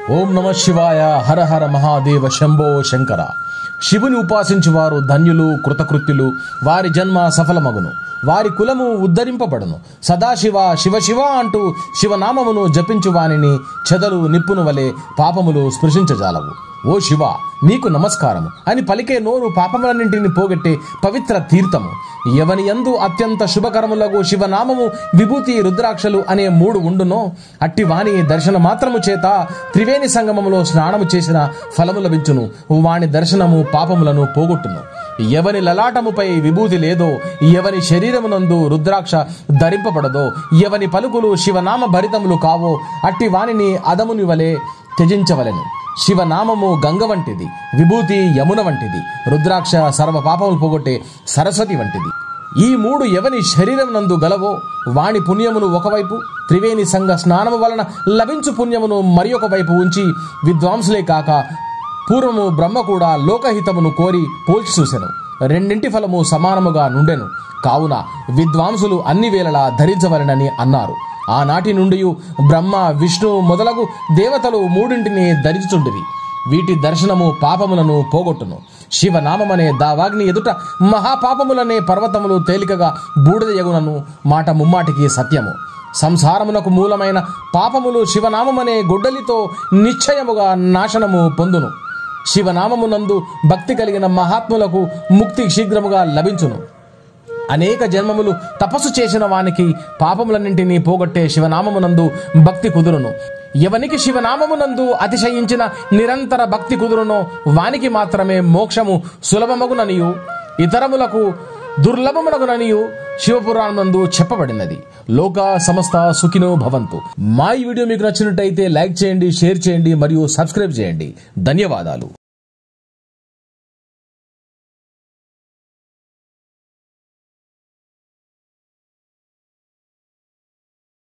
ఓం నమ శివాయ హర హర మహాదేవ శంభో శంకర శివుని ఉపాసించువారు ధన్యులు కృతకృత్యులు వారి జన్మ సఫలమగును వారి కులము ఉద్ధరింపబడును సదాశివ శివ శివ అంటూ శివనామమును జపించు వానిని చెదలు నిప్పును వలె పాపములు స్పృశించజాలవు ఓ శివ నీకు నమస్కారము అని పలికే నోరు పాపములన్నింటిని పోగొట్టే పవిత్ర తీర్థము ఎవని యందు అత్యంత శుభకరములకు శివనామము విభూతి రుద్రాక్షలు అనే మూడు ఉండునో అట్టి వాని దర్శన మాత్రము చేత త్రివేణి సంగమములో స్నానము చేసిన ఫలము లభించును వాని దర్శనము పాపములను పోగొట్టును ఎవని లలాటముపై విభూతి లేదో ఎవని శరీరమునందు రుద్రాక్ష ధరింపబడదో ఎవని పలుకులు శివనామ భరితములు కావో అట్టి వానిని అదముని వలె త్యజించవలెను శివనామము గంగ వంటిది విభూతి యమున వంటిది రుద్రాక్ష సర్వ పాపములు పోగొట్టే సరస్వతి వంటిది ఈ మూడు ఎవని శరీరం నందు గలవో వాని పుణ్యమును ఒకవైపు త్రివేణి సంఘ స్నానము వలన లభించు పుణ్యమును మరి ఒక వైపు ఉంచి విద్వాంసులే కాక పూర్వము బ్రహ్మ కూడా లోకహితమును కోరి పోల్చి చూసెను రెండింటి ఫలము సమానముగా నుండెను కావున విద్వాంసులు అన్ని వేళలా ధరించవలెనని అన్నారు ఆనాటి నుండి బ్రహ్మ విష్ణు మొదలగు దేవతలు మూడింటిని ధరించుచుండిరి వీటి దర్శనము పాపములను పోగొట్టును శివనామమనే దావాగ్ని ఎదుట మహాపాపములనే పర్వతములు తేలికగా బూడిదయగునను మాట ముమ్మాటికి సత్యము సంసారమునకు మూలమైన పాపములు శివనామమనే గొడ్డలితో నిశ్చయముగా నాశనము పొందును శివనామమునందు భక్తి కలిగిన మహాత్ములకు ముక్తి శీఘ్రముగా లభించును అనేక జన్మములు తపస్సు చేసిన వానికి పాపములన్నింటినీ పోగొట్టే శివనామమునందు భక్తి కుదురును ఎవనికి శివనామమునందు అతిశయించిన నిరంతర భక్తి కుదురునో వానికి మాత్రమే మోక్షము సులభమగుననియు ఇతరములకు దుర్లభమునగుననియు శివపురాణమందు చెప్పబడినది లోక సమస్త సుఖినో భవంతు మా ఈ వీడియో మీకు నచ్చినట్టయితే లైక్ చేయండి షేర్ చేయండి మరియు సబ్స్క్రైబ్ చేయండి ధన్యవాదాలు